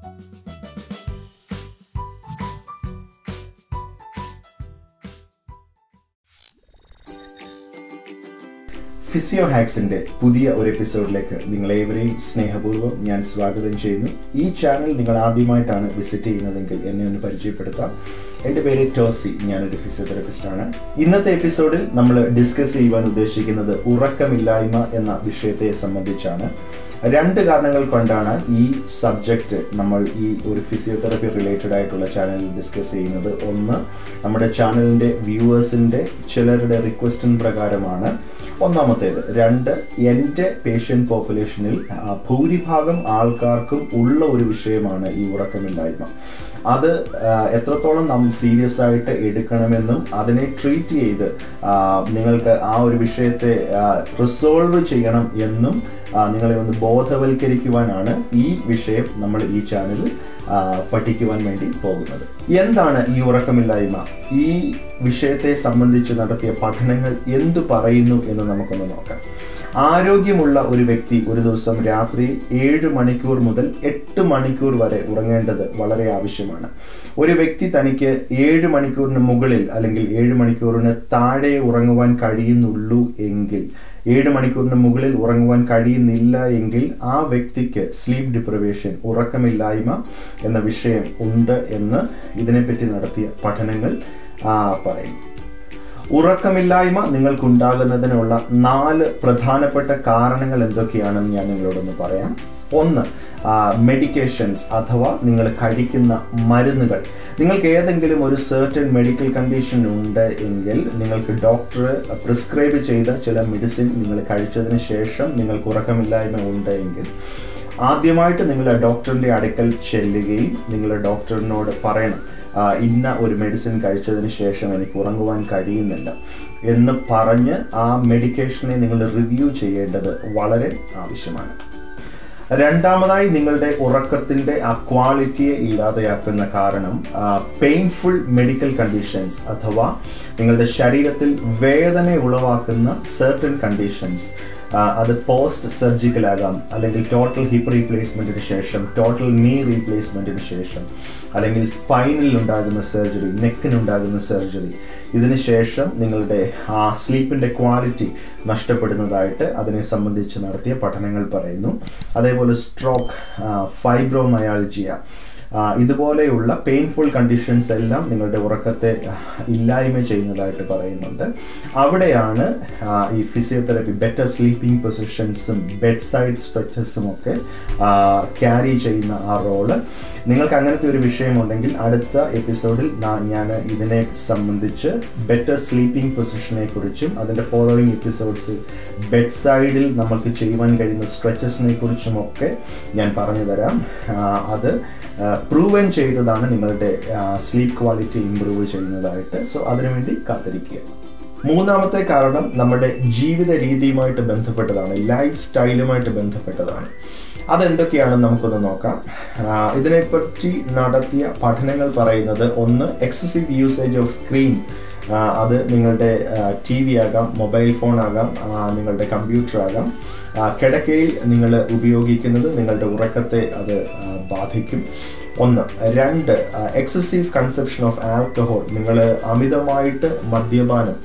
physio ഹാക്സിന്റെ പുതിയ ഒരു എപ്പിസോഡിലേക്ക് നിങ്ങളേവരെയും സ്നേഹപൂർവ്വം ഞാൻ സ്വാഗതം ചെയ്യുന്നു ഈ ചാനൽ നിങ്ങൾ ആദ്യമായിട്ടാണ് വിസിറ്റ് ചെയ്യുന്നതെങ്കിൽ എന്നെ ഒന്ന് പരിചയപ്പെടുത്താം എൻ്റെ പേര് ടോസി ഞാനൊരു ഫിസിയോതെറപ്പിസ്റ്റ് ആണ് ഇന്നത്തെ എപ്പിസോഡിൽ നമ്മൾ ഡിസ്കസ് ചെയ്യുവാൻ ഉദ്ദേശിക്കുന്നത് ഉറക്കമില്ലായ്മ എന്ന വിഷയത്തെ സംബന്ധിച്ചാണ് രണ്ട് കാരണങ്ങൾ കൊണ്ടാണ് ഈ സബ്ജക്റ്റ് നമ്മൾ ഈ ഒരു ഫിസിയോതെറപ്പി റിലേറ്റഡ് ആയിട്ടുള്ള ചാനലിൽ ഡിസ്കസ് ചെയ്യുന്നത് ഒന്ന് നമ്മുടെ ചാനലിൻ്റെ വ്യൂവേഴ്സിൻ്റെ ചിലരുടെ റിക്വസ്റ്റിന് പ്രകാരമാണ് ഒന്നാമത്തേത് രണ്ട് എൻ്റെ പേഷ്യൻ്റ് പോപ്പുലേഷനിൽ ആ, ഭൂരിഭാഗം ആൾക്കാർക്കും ഉള്ള ഒരു വിഷയമാണ് ഈ ഉറക്കമില്ലായ്മ അത് ആ, എത്രത്തോളം നാം സീരിയസ് ആയിട്ട് എടുക്കണമെന്നും അതിനെ ട്രീറ്റ് ചെയ്ത് ആ, നിങ്ങൾക്ക് ആ ഒരു വിഷയത്തെ റിസോൾവ് ചെയ്യണം എന്നും ആ, നിങ്ങളെ ഒന്ന് ബോധവൽക്കരിക്കുവാനാണ് ഈ വിഷയം നമ്മൾ ഈ ചാനലിൽ ആ, പഠിക്കുവാൻ വേണ്ടി പോകുന്നത് എന്താണ് ഈ ഉറക്കമില്ലായ്മ ഈ വിഷയത്തെ സംബന്ധിച്ച് നടത്തിയ പഠനങ്ങൾ എന്തു പറയുന്നു എന്ന് നമുക്കൊന്ന് നോക്കാം ആരോഗ്യമുള്ള ഒരു വ്യക്തി ഒരു ദിവസം രാത്രി ഏഴ് മണിക്കൂർ മുതൽ എട്ട് മണിക്കൂർ വരെ ഉറങ്ങേണ്ടത് വളരെ ആവശ്യമാണ് ഒരു വ്യക്തി തനിക്ക് ഏഴ് മണിക്കൂറിന് മുകളിൽ അല്ലെങ്കിൽ ഏഴ് മണിക്കൂറിന് താഴെ ഉറങ്ങുവാൻ കഴിയുന്നുള്ളൂ എങ്കിൽ ഏഴ് മണിക്കൂറിന് മുകളിൽ ഉറങ്ങുവാൻ കഴിയുന്നില്ല എങ്കിൽ ആ വ്യക്തിക്ക് സ്ലീപ്പ് ഡിപ്രവേഷൻ ഉറക്കമില്ലായ്മ എന്ന വിഷയം ഉണ്ട് എന്ന് ഇതിനെപ്പറ്റി നടത്തിയ പഠനങ്ങൾ ആ, പറയുന്നു ഉറക്കമില്ലായ്മ നിങ്ങൾക്കുണ്ടാകുന്നതിനുള്ള നാല് പ്രധാനപ്പെട്ട കാരണങ്ങൾ എന്തൊക്കെയാണെന്ന് ഞാൻ നിങ്ങളോടൊന്ന് പറയാം ഒന്ന് മെഡിക്കേഷൻസ് അഥവാ നിങ്ങൾ കഴിക്കുന്ന മരുന്നുകൾ നിങ്ങൾക്ക് ഏതെങ്കിലും ഒരു സർട്ടൻ മെഡിക്കൽ കണ്ടീഷൻ ഉണ്ട് എങ്കിൽ നിങ്ങൾക്ക് ഡോക്ടർ പ്രിസ്ക്രൈബ് ചെയ്ത ചില മെഡിസിൻ നിങ്ങൾ കഴിച്ചതിന് ശേഷം നിങ്ങൾക്ക് ഉറക്കമില്ലായ്മ ഉണ്ട് എങ്കിൽ ആദ്യമായിട്ട് നിങ്ങൾ ഡോക്ടറിൻ്റെ അടുക്കൽ ചെല്ലുകയും നിങ്ങൾ ഡോക്ടറിനോട് പറയണം ആ, ഇന്ന ഒരു മെഡിസിൻ കഴിച്ചതിന് ശേഷം എനിക്ക് ഉറങ്ങുവാൻ കഴിയുന്നില്ല എന്ന് പറഞ്ഞ് ആ മെഡിക്കേഷനെ നിങ്ങൾ റിവ്യൂ ചെയ്യേണ്ടത് വളരെ ആവശ്യമാണ് രണ്ടാമതായി നിങ്ങളുടെ ഉറക്കത്തിന്റെ ആ ക്വാളിറ്റിയെ ഇല്ലാതെയാക്കുന്ന കാരണം പെയിൻഫുൾ മെഡിക്കൽ കണ്ടീഷൻസ് അഥവാ നിങ്ങളുടെ ശരീരത്തിൽ വേദന ഉളവാക്കുന്ന സർട്ടൻ കണ്ടീഷൻസ് അത് പോസ്റ്റ് സർജിക്കൽ ആകാം അല്ലെങ്കിൽ ടോട്ടൽ ഹിപ്പ് റീപ്ലേസ്മെന്റിന് ശേഷം ടോട്ടൽ നീ റീപ്ലേസ്മെന്റിന് ശേഷം അല്ലെങ്കിൽ സ്പൈനിൽ ഉണ്ടാകുന്ന സർജറി നെക്കിനുണ്ടാകുന്ന സർജറി ഇതിന് ശേഷം നിങ്ങളുടെ ആ സ്ലീപ്പിന്റെ ക്വാളിറ്റി നഷ്ടപ്പെടുന്നതായിട്ട് അതിനെ സംബന്ധിച്ച് നടത്തിയ പഠനങ്ങൾ പറയുന്നു അതേപോലെ സ്ട്രോക്ക് ഫൈബ്രോമയാൾജിയ ആ, ഇതുപോലെയുള്ള പെയിൻഫുൾ കണ്ടീഷൻസ് എല്ലാം നിങ്ങളുടെ ഉറക്കത്തെ ആ, ഇല്ലായ്മ ചെയ്യുന്നതായിട്ട് പറയുന്നുണ്ട് അവിടെയാണ് ആ, ഈ ഫിസിയോതെറപ്പി ബെറ്റർ സ്ലീപ്പിംഗ് പൊസിഷൻസും ബെഡ് സൈഡ് സ്ട്രെച്ചസും ഒക്കെ ക്യാരി ചെയ്യുന്ന ആ റോള് നിങ്ങൾക്ക് അങ്ങനത്തെ ഒരു വിഷയമുണ്ടെങ്കിൽ അടുത്ത എപ്പിസോഡിൽ ഞാൻ ഇതിനെ സംബന്ധിച്ച് ബെറ്റർ സ്ലീപ്പിംഗ് പൊസിഷനെ കുറിച്ചും അതിൻ്റെ ഫോളോയിങ് എപ്പിസോഡ്സ് ബെഡ് സൈഡിൽ നമുക്ക് ചെയ്യുവാൻ കഴിയുന്ന സ്ട്രെച്ചസിനെ കുറിച്ചും ഒക്കെ ഞാൻ പറഞ്ഞു തരാം ആ, അത് പ്രൂവൻ ചെയ്തതാണ് നിങ്ങളുടെ സ്ലീപ്പ് ക്വാളിറ്റി ഇമ്പ്രൂവ് ചെയ്യുന്നതായിട്ട് സോ അതിനുവേണ്ടി കാത്തിരിക്കുക മൂന്നാമത്തെ കാരണം നമ്മുടെ ജീവിത രീതിയുമായിട്ട് ബന്ധപ്പെട്ടതാണ് ലൈഫ് സ്റ്റൈലുമായിട്ട് ബന്ധപ്പെട്ടതാണ് അതെന്തൊക്കെയാണെന്ന് നമുക്കൊന്ന് നോക്കാം ആ, ഇതിനെപ്പറ്റി നടത്തിയ പഠനങ്ങൾ പറയുന്നത് ഒന്ന് എക്സസീവ് യൂസേജ് ഓഫ് സ്ക്രീൻ അത് നിങ്ങളുടെ ടി വി ആകാം മൊബൈൽ ഫോൺ ആകാം ആ, നിങ്ങളുടെ കമ്പ്യൂട്ടർ ആകാം ആ, കിടക്കയിൽ നിങ്ങൾ ഉപയോഗിക്കുന്നത് നിങ്ങളുടെ ഉറക്കത്തെ അത് ആ, ബാധിക്കും ഒന്ന് രണ്ട് എക്സസീവ് കൺസെപ്ഷൻ ഓഫ് ആൽക്കഹോൾ നിങ്ങൾ അമിതമായിട്ട് മദ്യപാനം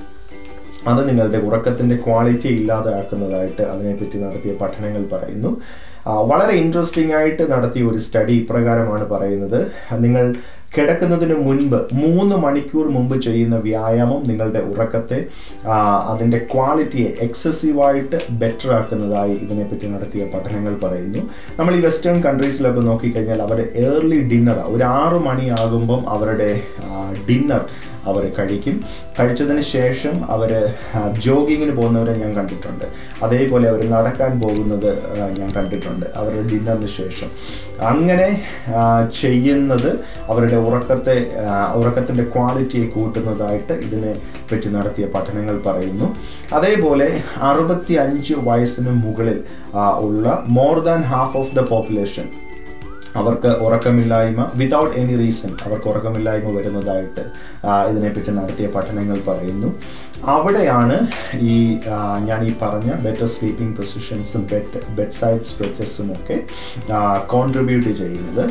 അത് നിങ്ങളുടെ ഉറക്കത്തിന്റെ ക്വാളിറ്റി ഇല്ലാതാക്കുന്നതായിട്ട് അതിനെപ്പറ്റി നടത്തിയ പഠനങ്ങൾ പറയുന്നു ആ, വളരെ ഇൻട്രസ്റ്റിംഗ് ആയിട്ട് നടത്തിയ ഒരു സ്റ്റഡി ഇപ്രകാരമാണ് പറയുന്നത് നിങ്ങൾ കിടക്കുന്നതിന് മുൻപ് മൂന്ന് മണിക്കൂർ മുമ്പ് ചെയ്യുന്ന വ്യായാമം നിങ്ങളുടെ ഉറക്കത്തെ ആ, അതിൻ്റെ ക്വാളിറ്റിയെ എക്സസീവായിട്ട് ബെറ്റർ ആക്കുന്നതായി ഇതിനെപ്പറ്റി നടത്തിയ പഠനങ്ങൾ പറയുന്നു നമ്മൾ ഈ വെസ്റ്റേൺ കൺട്രീസിലൊക്കെ നോക്കിക്കഴിഞ്ഞാൽ അവർ ഏർലി ഡിന്നർ ഒരു ആറ് മണിയാകുമ്പം അവരുടെ ഡിന്നർ അവർ കഴിക്കും കഴിച്ചതിന് ശേഷം അവർ ജോഗിങ്ങിന് പോകുന്നവരെ ഞാൻ കണ്ടിട്ടുണ്ട് അതേപോലെ അവർ നടക്കാൻ പോകുന്നത് ആ, ഞാൻ കണ്ടിട്ടുണ്ട് അവരുടെ ഡിന്നറിന് ശേഷം അങ്ങനെ ആ, ചെയ്യുന്നത് അവരുടെ ഉറക്കത്തെ ആ, ഉറക്കത്തിൻ്റെ ക്വാളിറ്റിയെ കൂട്ടുന്നതായിട്ട് ഇതിനെ പറ്റി നടത്തിയ പഠനങ്ങൾ പറയുന്നു അതേപോലെ അറുപത്തി അഞ്ച് വയസ്സിന് മുകളിൽ ആ, ഉള്ള more than half of the population അവർക്ക് ഉറക്കമില്ലായ്മ വിതൗട്ട് എനി റീസൺ അവർക്ക് ഉറക്കമില്ലായ്മ വരുന്നതായിട്ട് ആ, ഇതിനെപ്പറ്റി നടത്തിയ പഠനങ്ങൾ പറയുന്നു അവിടെയാണ് ഈ ആ, ഞാൻ ഈ പറഞ്ഞ ബെറ്റർ സ്ലീപ്പിംഗ് പൊസിഷൻസും ബെഡ് ബെഡ് സൈഡ് സ്ട്രെച്ചസും ഒക്കെ കോൺട്രിബ്യൂട്ട് ചെയ്യുന്നത്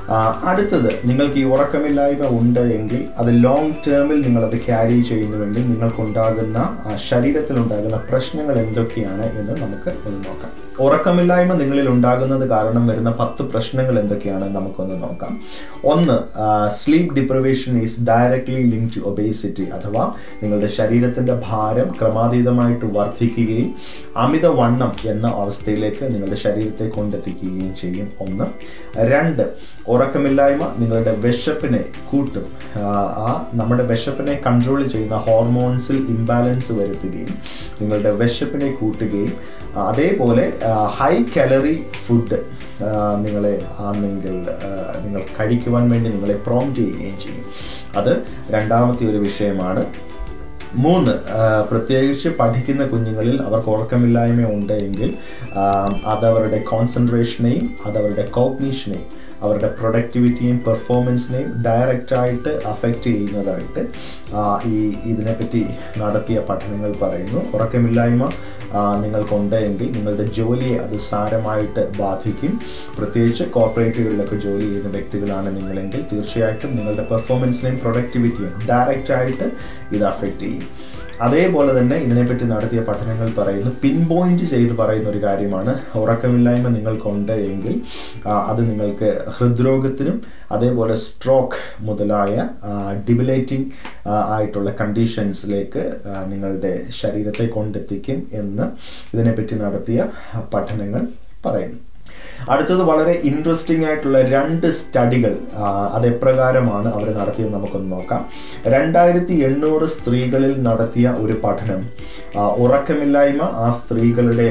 ആ, അടുത്തത് നിങ്ങൾക്ക് ഈ ഉറക്കമില്ലായ്മ ഉണ്ട് എങ്കിൽ അത് ലോങ് ടേമിൽ നിങ്ങളത് ക്യാരി ചെയ്യുന്നുവെങ്കിൽ നിങ്ങൾക്കുണ്ടാകുന്ന ആ, ശരീരത്തിലുണ്ടാകുന്ന പ്രശ്നങ്ങൾ എന്തൊക്കെയാണ് എന്ന് നമുക്ക് ഒന്ന് നോക്കാം ഉറക്കമില്ലായ്മ നിങ്ങളിൽ ഉണ്ടാകുന്നത് കാരണം വരുന്ന പത്ത് പ്രശ്നങ്ങൾ എന്തൊക്കെയാണ് നമുക്കൊന്ന് നോക്കാം ഒന്ന് sleep deprivation is directly link to obesity അഥവാ നിങ്ങളുടെ ശരീരത്തിന്റെ ഭാരം ക്രമാതീതമായിട്ട് വർദ്ധിക്കുകയും അമിതവണ്ണം എന്ന അവസ്ഥയിലേക്ക് നിങ്ങളുടെ ശരീരത്തെ കൊണ്ടെത്തിക്കുകയും ചെയ്യും ഒന്ന് രണ്ട് ഉറക്കമില്ലായ്മ നിങ്ങളുടെ വിശപ്പിനെ കൂട്ടും ആ, ആ നമ്മുടെ വിശപ്പിനെ കൺട്രോൾ ചെയ്യുന്ന ഹോർമോൺസിൽ ഇംബാലൻസ് വരുത്തുകയും നിങ്ങളുടെ വിശപ്പിനെ കൂട്ടുകയും ആ, അതേപോലെ ഹൈ കാലറി ഫുഡ് നിങ്ങളെ ആണെങ്കിൽ ആ, നിങ്ങൾ കഴിക്കുവാൻ വേണ്ടി നിങ്ങളെ പ്രോംപ്റ്റ് ചെയ്യുകയും ചെയ്യും അത് രണ്ടാമത്തെ ഒരു വിഷയമാണ് മൂന്ന് ആ, പ്രത്യേകിച്ച് പഠിക്കുന്ന കുഞ്ഞുങ്ങളിൽ അവർക്ക് ഉറക്കമില്ലായ്മ ഉണ്ട് എങ്കിൽ ആ, അതവരുടെ കോൺസെൻട്രേഷനെയും അതവരുടെ കോഗ്നീഷനെയും അവരുടെ പ്രൊഡക്ടിവിറ്റിയും പെർഫോമൻസിനെയും ഡയറക്റ്റായിട്ട് അഫക്റ്റ് ചെയ്യുന്നതായിട്ട് ആ, ഈ ഇതിനെപ്പറ്റി നടത്തിയ പഠനങ്ങൾ പറയുന്നു ഉറക്കമില്ലായ്മ ആ, നിങ്ങൾക്കുണ്ട് എങ്കിൽ നിങ്ങളുടെ ജോലിയെ അത് സാരമായിട്ട് ബാധിക്കും പ്രത്യേകിച്ച് കോർപ്പറേറ്റുകളിലൊക്കെ ജോലി ചെയ്യുന്ന വ്യക്തികളാണ് നിങ്ങളെങ്കിൽ തീർച്ചയായിട്ടും നിങ്ങളുടെ പെർഫോമൻസിനെയും പ്രൊഡക്ടിവിറ്റിയും ഡയറക്റ്റായിട്ട് ഇത് അഫക്റ്റ് ചെയ്യും അതേപോലെ തന്നെ ഇതിനെപ്പറ്റി നടത്തിയ പഠനങ്ങൾ പറയുന്നു പിൻ പോയിന്റ് ചെയ്ത് പറയുന്ന ഒരു കാര്യമാണ് ഉറക്കമില്ലായ്മ നിങ്ങൾക്കുണ്ട് എങ്കിൽ ആ, അത് നിങ്ങൾക്ക് ഹൃദ്രോഗത്തിനും അതേപോലെ സ്ട്രോക്ക് മുതലായ ഡിബിലേറ്റിംഗ് ആയിട്ടുള്ള കണ്ടീഷൻസിലേക്ക് ആ, നിങ്ങളുടെ ശരീരത്തെ കൊണ്ടെത്തിക്കും എന്ന് ഇതിനെപ്പറ്റി നടത്തിയ പഠനങ്ങൾ പറയുന്നു അടുത്തത് വളരെ ഇൻട്രസ്റ്റിംഗ് ആയിട്ടുള്ള രണ്ട് സ്റ്റഡികൾ അത് എപ്രകാരമാണ് അവർ നടത്തിയത് നമുക്കൊന്ന് നോക്കാം രണ്ടായിരത്തി എണ്ണൂറ് സ്ത്രീകളിൽ നടത്തിയ ഒരു പഠനം ആ, ഉറക്കമില്ലായ്മ ആ സ്ത്രീകളുടെ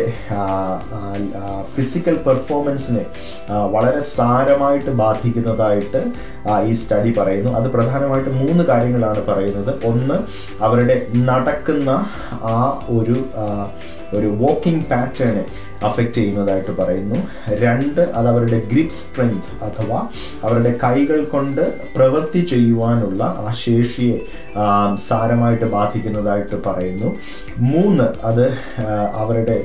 ഫിസിക്കൽ പെർഫോമൻസിനെ ആ, വളരെ സാരമായിട്ട് ബാധിക്കുന്നതായിട്ട് ആ, ഈ സ്റ്റഡി പറയുന്നു അത് പ്രധാനമായിട്ട് മൂന്ന് കാര്യങ്ങളാണ് പറയുന്നത് ഒന്ന് അവരുടെ നടക്കുന്ന ആ ഒരു ആ, ഒരു വാക്കിംഗ് പാറ്റേണെ അഫക്റ്റ് ചെയ്യുന്നതായിട്ട് പറയുന്നു രണ്ട് അത് അവരുടെ ഗ്രിപ്പ് സ്ട്രെങ്ത് അഥവാ അവരുടെ കൈകൾ കൊണ്ട് പ്രവൃത്തി ചെയ്യുവാനുള്ള ആ ശേഷിയെ ആ, സാരമായിട്ട് ബാധിക്കുന്നതായിട്ട് പറയുന്നു മൂന്ന് അത് ആ, അവരുടെ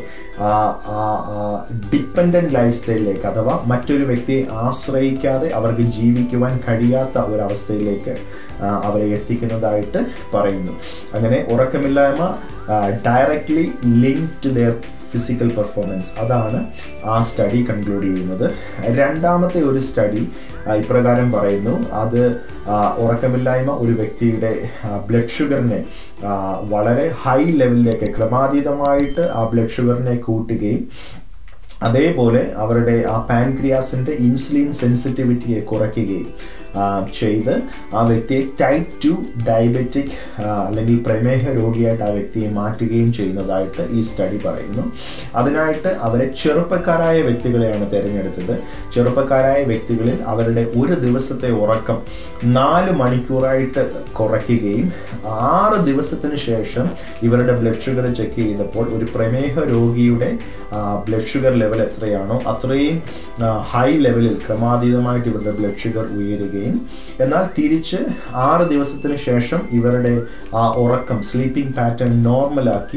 ഡിപ്പെൻഡൻറ്റ് ലൈഫ് സ്റ്റൈലിലേക്ക് അഥവാ മറ്റൊരു വ്യക്തിയെ ആശ്രയിക്കാതെ അവർക്ക് ജീവിക്കുവാൻ കഴിയാത്ത ഒരവസ്ഥയിലേക്ക് ആ, അവരെ എത്തിക്കുന്നതായിട്ട് പറയുന്നു അങ്ങനെ ഉറക്കമില്ലായ്മ directly link to their physical performance അതാണ് ആ സ്റ്റഡി കൺക്ലൂഡ് ചെയ്യുന്നത് രണ്ടാമത്തെ ഒരു സ്റ്റഡി ഇപ്രകാരം പറയുന്നു അത് ആ, ഉറക്കമില്ലായ്മ ഒരു വ്യക്തിയുടെ ബ്ലഡ് ഷുഗറിനെ ആ, വളരെ ഹൈ ലെവലിലേക്ക് ക്രമാതീതമായിട്ട് ആ ബ്ലഡ് ഷുഗറിനെ കൂട്ടുകയും അതേപോലെ അവരുടെ ആ പാൻക്രിയാസിന്റെ ഇൻസുലിൻ സെൻസിറ്റിവിറ്റിയെ കുറയ്ക്കുകയും ആ, ചെയ്ത് ആ വ്യക്തിയെ ടൈപ്പ് ടു ഡയബറ്റിക് അല്ലെങ്കിൽ പ്രമേഹ രോഗിയായിട്ട് ആ വ്യക്തിയെ മാറ്റുകയും ചെയ്യുന്നതായിട്ട് ഈ സ്റ്റഡി പറയുന്നു അതിനായിട്ട് അവരെ ചെറുപ്പക്കാരായ വ്യക്തികളെയാണ് തിരഞ്ഞെടുത്തത് ചെറുപ്പക്കാരായ വ്യക്തികളിൽ അവരുടെ ഒരു ദിവസത്തെ ഉറക്കം നാല് മണിക്കൂറായിട്ട് കുറയ്ക്കുകയും ആറ് ദിവസത്തിന് ശേഷം ഇവരുടെ ബ്ലഡ് ഷുഗർ ചെക്ക് ചെയ്തപ്പോൾ ഒരു പ്രമേഹ രോഗിയുടെ ബ്ലഡ് ഷുഗർ ലെവൽ എത്രയാണോ അത്രയും ഹൈ ലെവലിൽ ക്രമാതീതമായിട്ട് ഇവരുടെ ബ്ലഡ് ഷുഗർ ഉയരുകയും എന്നാൽ തിരിച്ച് ആറ് ദിവസത്തിന് ശേഷം ഇവരുടെ ആ ഉറക്കം സ്ലീപ്പിംഗ് പാറ്റേൺ നോർമലാക്കി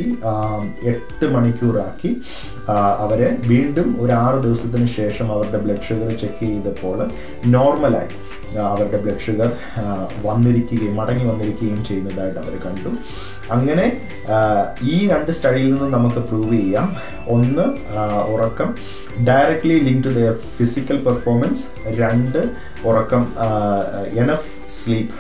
എട്ട് മണിക്കൂറാക്കി ആ, അവരെ വീണ്ടും ഒരു ആറ് ദിവസത്തിന് ശേഷം അവരുടെ ബ്ലഡ് ഷുഗർ ചെക്ക് ചെയ്തപ്പോൾ നോർമലായി ആ, അവരുടെ ബ്ലഡ് ഷുഗർ വന്നിരിക്കുകയും മടങ്ങി വന്നിരിക്കുകയും ചെയ്യുന്നതായിട്ട് അവർ കണ്ടു അങ്ങനെ ആ, ഈ രണ്ട് സ്റ്റഡിയിൽ നിന്നും നമുക്ക് പ്രൂവ് ചെയ്യാം ഒന്ന് ആ, ഉറക്കം directly link to their physical performance രണ്ട് ഉറക്കം എനഫ് സ്ലീപ്പ്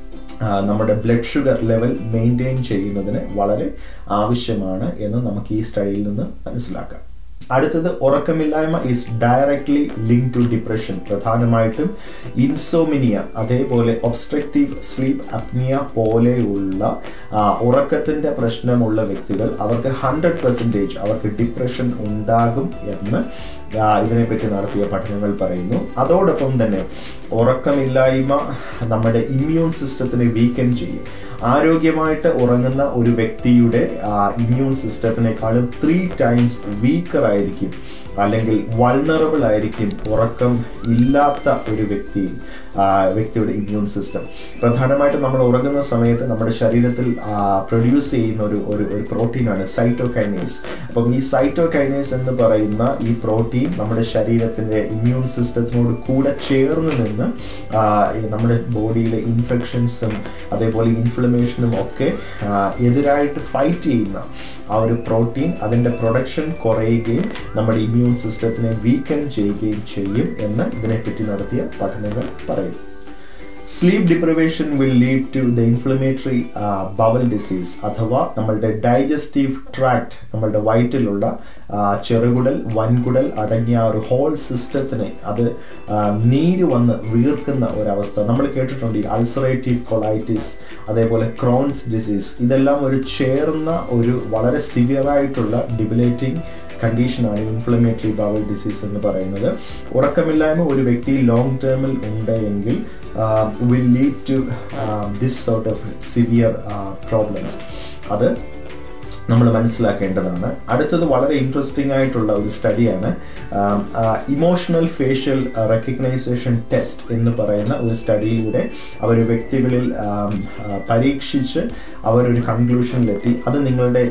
നമ്മുടെ ബ്ലഡ് ഷുഗർ ലെവൽ മെയിൻറ്റെയിൻ ചെയ്യുന്നതിന് വളരെ ആവശ്യമാണ് എന്ന് നമുക്ക് ഈ സ്റ്റഡിയിൽ നിന്ന് മനസ്സിലാക്കാം അടുത്തത് ഉറക്കമില്ലായ്മ is directly link to depression പ്രധാനമായിട്ടും ഇൻസോമിനിയ അതേപോലെ ഒബ്സ്ട്രക്റ്റീവ് സ്ലീപ്പ് അപ്നിയ പോലെയുള്ള ആ, ഉറക്കത്തിന്റെ പ്രശ്നമുള്ള വ്യക്തികൾ അവർക്ക് ഹൺഡ്രഡ് പെർസെൻറ്റേജ് അവർക്ക് ഡിപ്രഷൻ ഉണ്ടാകും എന്ന് ആ, ഇതിനെപ്പറ്റി നടത്തിയ പഠനങ്ങൾ പറയുന്നു അതോടൊപ്പം തന്നെ ഉറക്കമില്ലായ്മ നമ്മുടെ ഇമ്മ്യൂൺ സിസ്റ്റത്തിനെ വീക്കൻ ചെയ്യും ആരോഗ്യമായിട്ട് ഉറങ്ങുന്ന ഒരു വ്യക്തിയുടെ ഇമ്മ്യൂൺ സിസ്റ്റത്തിനേക്കാളും ത്രീ ടൈംസ് വീക്കർ ആയിരിക്കും അല്ലെങ്കിൽ വൾണറബിൾ ആയിരിക്കും ഉറക്കം ഇല്ലാത്ത ഒരു വ്യക്തിയിൽ ആ, വ്യക്തിയുടെ ഇമ്മ്യൂൺ സിസ്റ്റം പ്രധാനമായിട്ടും നമ്മൾ ഉറങ്ങുന്ന സമയത്ത് നമ്മുടെ ശരീരത്തിൽ പ്രൊഡ്യൂസ് ചെയ്യുന്ന ഒരു ഒരു ഒരു പ്രോട്ടീനാണ് സൈറ്റോകൈനേസ് അപ്പം ഈ സൈറ്റോകൈനേസ് എന്ന് പറയുന്ന ഈ പ്രോട്ടീൻ നമ്മുടെ ശരീരത്തിൻ്റെ ഇമ്മ്യൂൺ സിസ്റ്റത്തിനോട് കൂടെ ചേർന്ന് നിന്ന് ആ, ഈ നമ്മുടെ ബോഡിയിലെ ഇൻഫെക്ഷൻസും അതേപോലെ ഇൻഫ്ലമേഷനും ഒക്കെ ആ, എതിരായിട്ട് ഫൈറ്റ് ചെയ്യുന്ന ആ ഒരു പ്രോട്ടീൻ അതിൻ്റെ പ്രൊഡക്ഷൻ കുറയുകയും നമ്മുടെ ഇമ്മ്യൂൺ സിസ്റ്റത്തിനെ വീക്കൻ ചെയ്യുകയും ചെയ്യും എന്ന് ഇതിനെപ്പറ്റി നടത്തിയ പഠനങ്ങൾ പറയുന്നു sleep deprivation will lead to the inflammatory bowel disease അഥവാ നമ്മളുടെ ഡൈജസ്റ്റീവ് ട്രാക്ട് നമ്മളുടെ വയറ്റിലുള്ള ആ, ചെറുകുടൽ വൻകുടൽ അടങ്ങിയ ആ ഒരു ഹോൾ സിസ്റ്റത്തിനെ അത് ആ, നീര് വന്ന് വീർക്കുന്ന ഒരവസ്ഥ നമ്മൾ കേട്ടിട്ടുണ്ട് ഈ അൾസറേറ്റീവ് കൊളൈറ്റിസ് അതേപോലെ ക്രോൺസ് ഡിസീസ് ഇതെല്ലാം ഒരു ചേർന്ന ഒരു വളരെ സിവിയർ ആയിട്ടുള്ള ഡിബിലേറ്റിംഗ് കണ്ടീഷനാണ് ഇൻഫ്ലമേറ്ററി ബവൽ ഡിസീസ് എന്ന് പറയുന്നത് ഉറക്കമില്ലായ്മ ഒരു വ്യക്തി ലോങ് ടേമിൽ ഉണ്ട് എങ്കിൽ will lead to this sort of severe problems അത് നമ്മൾ മനസ്സിലാക്കേണ്ടതാണ് അടുത്തത് വളരെ ഇൻട്രസ്റ്റിംഗ് ആയിട്ടുള്ള ഒരു സ്റ്റഡിയാണ് ഇമോഷണൽ ഫേഷ്യൽ റെക്കഗ്നൈസേഷൻ ടെസ്റ്റ് എന്ന് പറയുന്ന ഒരു സ്റ്റഡിയിലൂടെ അവർ വ്യക്തികളിൽ ആം, ആ, പരീക്ഷിച്ച് അവരൊരു കൺക്ലൂഷനിലെത്തി അത് നിങ്ങളുടെ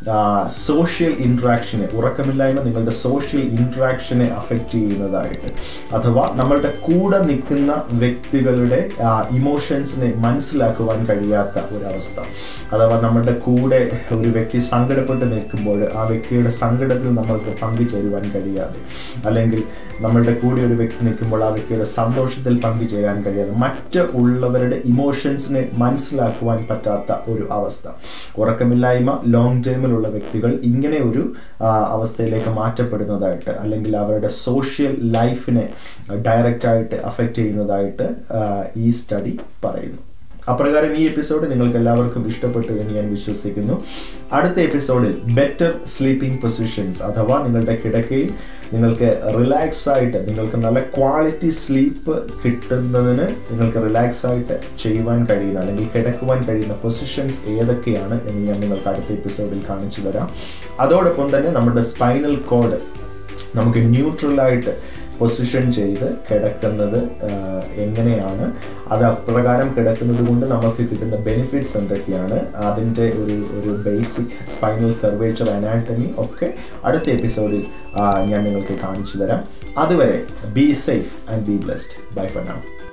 സോഷ്യൽ ഇൻട്രാക്ഷനെ ഉറക്കമില്ലായ്മ നിങ്ങളുടെ സോഷ്യൽ ഇൻട്രാക്ഷനെ അഫക്റ്റ് ചെയ്യുന്നതായിട്ട് അഥവാ നമ്മളുടെ കൂടെ നിൽക്കുന്ന വ്യക്തികളുടെ ഇമോഷൻസിനെ മനസ്സിലാക്കുവാൻ കഴിയാത്ത ഒരവസ്ഥ അഥവാ നമ്മുടെ കൂടെ ഒരു വ്യക്തി സങ്കടപ്പെട്ട് നിൽക്കുമ്പോൾ ആ വ്യക്തിയുടെ സങ്കടത്തിൽ നമ്മൾക്ക് പങ്കുചേരുവാൻ കഴിയാതെ അല്ലെങ്കിൽ നമ്മളുടെ കൂടെ ഒരു വ്യക്തി നിൽക്കുമ്പോൾ ആ വ്യക്തിയുടെ സന്തോഷത്തിൽ പങ്കുചേരാൻ കഴിയാതെ മറ്റ് ഉള്ളവരുടെ ഇമോഷൻസിനെ മനസ്സിലാക്കുവാൻ പറ്റാത്ത ഒരു അവസ്ഥ ഉറക്കമില്ലായ്മ ലോങ് ടേമിലുള്ള വ്യക്തികൾ ഇങ്ങനെ ഒരു ആ, അവസ്ഥയിലേക്ക് മാറ്റപ്പെടുന്നതായിട്ട് അല്ലെങ്കിൽ അവരുടെ സോഷ്യൽ ലൈഫിനെ ഡയറക്റ്റ് ആയിട്ട് അഫക്റ്റ് ചെയ്യുന്നതായിട്ട് ആ, ഈ സ്റ്റഡി പറയുന്നു അപ്രകാരം ഈ എപ്പിസോഡ് നിങ്ങൾക്ക് എല്ലാവർക്കും ഇഷ്ടപ്പെട്ടു എന്ന് ഞാൻ വിശ്വസിക്കുന്നു അടുത്ത എപ്പിസോഡിൽ ബെറ്റർ സ്ലീപ്പിംഗ് പൊസിഷൻസ് അഥവാ നിങ്ങളുടെ കിടക്കയിൽ നിങ്ങൾക്ക് റിലാക്സ് ആയിട്ട് നിങ്ങൾക്ക് നല്ല ക്വാളിറ്റി സ്ലീപ്പ് കിട്ടുന്നതിന് നിങ്ങൾക്ക് റിലാക്സ് ആയിട്ട് ചെയ്യുവാൻ കഴിയുന്ന അല്ലെങ്കിൽ കിടക്കുവാൻ കഴിയുന്ന പൊസിഷൻസ് ഏതൊക്കെയാണ് എന്ന് ഞാൻ നിങ്ങൾക്ക് അടുത്ത എപ്പിസോഡിൽ കാണിച്ചു തരാം അതോടൊപ്പം തന്നെ നമ്മുടെ സ്പൈനൽ കോഡ് നമുക്ക് ന്യൂട്രലായിട്ട് പൊസിഷൻ ചെയ്ത് കിടക്കുന്നത് ആഹ്, എങ്ങനെയാണ് അത് അപ്രകാരം കിടക്കുന്നത് കൊണ്ട് നമുക്ക് കിട്ടുന്ന ബെനിഫിറ്റ്സ് എന്തൊക്കെയാണ് അതിൻ്റെ ഒരു ഒരു ബേസിക് സ്പൈനൽ കർവേച്ചർ അനാറ്റമി ഒക്കെ അടുത്ത എപ്പിസോഡിൽ ഞാൻ നിങ്ങൾക്ക് കാണിച്ചു തരാം അതുവരെ be safe and be blessed bye for now